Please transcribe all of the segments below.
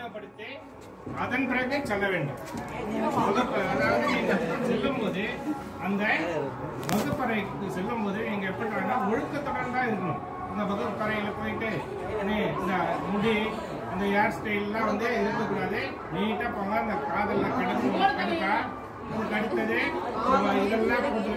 அறிமுகப்படுத்தி அதன் பிறகு செல்ல வேண்டும் வகுப்பு அதாவது நீங்க செல்லும் போது அந்த வகுப்பறைக்கு செல்லும் போது நீங்க எப்படி ஒழுக்கத்துடன் தான் இருக்கணும் இந்த வகுப்பறையில போயிட்டு நீ இந்த முடி அந்த ஹேர் ஸ்டைல்லாம் வந்து இருக்கக்கூடாது நீட்டா போங்க அந்த காதல்ல கடுப்பு கடுக்கா அதுக்கு அடுத்தது நம்ம இதெல்லாம் போட்டு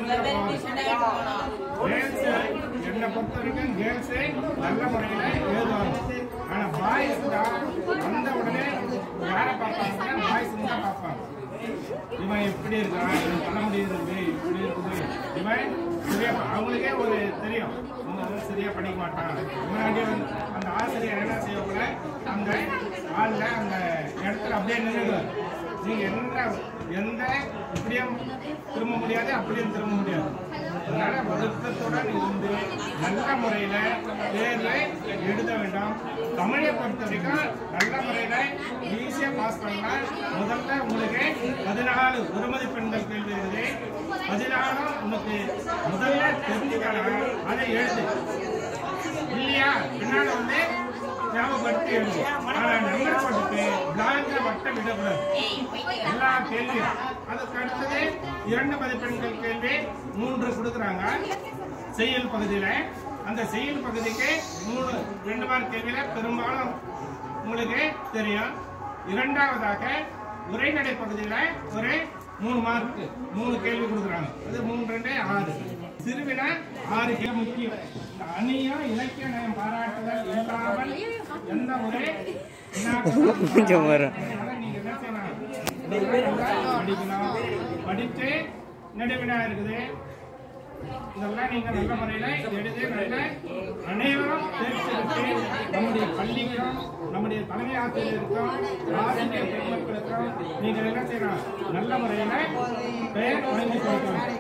கேர்ள்ஸ் என்னை பொறுத்த வரைக்கும் கேர்ள்ஸ் நல்ல முறையில எழுதுவாங்க ஆனா பாய்ஸ் தான் வந்த உடனே யாரை பார்ப்பாங்கன்னா பாய்ஸ் தான் பார்ப்பாங்க இவன் எப்படி இருக்கான் இவன் தலைமுடி இருக்குது இப்படி இருக்குது இவன் சரியா அவங்களுக்கே ஒரு தெரியும் இவன் வந்து சரியா படிக்க மாட்டான் முன்னாடி வந்து அந்த ஆசிரியர் என்ன செய்யக்கூட அந்த ஆள்ல அந்த இடத்துல அப்படியே நின்றுடுவார் நீங்க எந்த எந்த இப்படியும் திரும்ப முடியாது அப்படியும் திரும்ப முடியாது அதனால ஒழுக்கத்துடன் இருந்து நல்ல முறையில தேர்வை எழுத வேண்டாம் தமிழை பொறுத்த வரைக்கும் நல்ல முறையில ஈஸியா பாஸ் பண்ணலாம் முதல்ல உங்களுக்கு பதினாலு ஒரு மதிப்பெண்கள் கேள்வி இருக்குது பதினாலும் உனக்கு முதல்ல தெரிஞ்சுக்கலாம் அதை எழுது இல்லையா பின்னால வந்து ஞாபகப்படுத்தி எழுது ஆனா நம்பர் போட்டுட்டு பிளாங்க வட்டம் விடக்கூடாது எல்லா கேள்வியும் அதுக்கு அடுத்தது இரண்டு மதிப்பெண்கள் கேள்வி மூன்று கொடுக்குறாங்க செய்யல் பகுதியில அந்த செய்யல் பகுதிக்கு மூணு ரெண்டு மார்க் கேள்வியில பெரும்பாலும் உங்களுக்கு தெரியும் இரண்டாவதாக உரைநடை பகுதியில ஒரு மூணு மார்க் மூணு கேள்வி கொடுக்குறாங்க அது மூணு ரெண்டு ஆறு சிறுவினா ஆறு கேள்வி முக்கியம் இந்த அணியும் இலக்கிய நயம் பாராட்டுதல் இல்லாமல் எந்த ஒரு வினாக்களும் கொஞ்சம் வரும். அதனால நீங்க என்ன செய்யணும் படிக்கணும் படிச்சு நடுவினா இருக்குது இதெல்லாம் நீங்க நல்ல முறையில எடுத்து நல்ல அனைவரும் தேர்ச்சி பெற்று நம்முடைய பள்ளிக்கும் நம்முடைய தலைமை ஆசிரியருக்கும் ஆசிரியர் பெருமக்களுக்கும் நீங்க என்ன செய்யணும் நல்ல முறையில பெயர் வாங்கி கொடுக்கணும்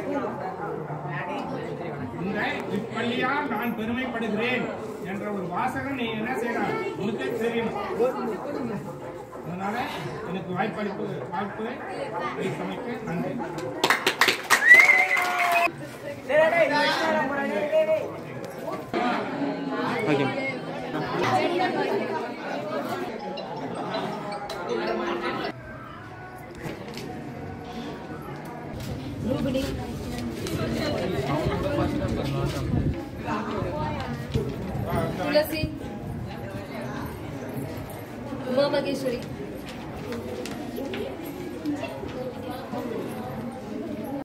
இந்த இப்பள்ளியால் நான் பெருமைப்படுகிறேன் என்ற ஒரு வாசகம் நீ என்ன செய்யணும் உனக்கு தெரியணும் அதனால எனக்கு வாய்ப்பளிப்பு வாய்ப்பு அளித்தமைக்கு நன்றி ஓகே तुलसी उमा मगेश्वरी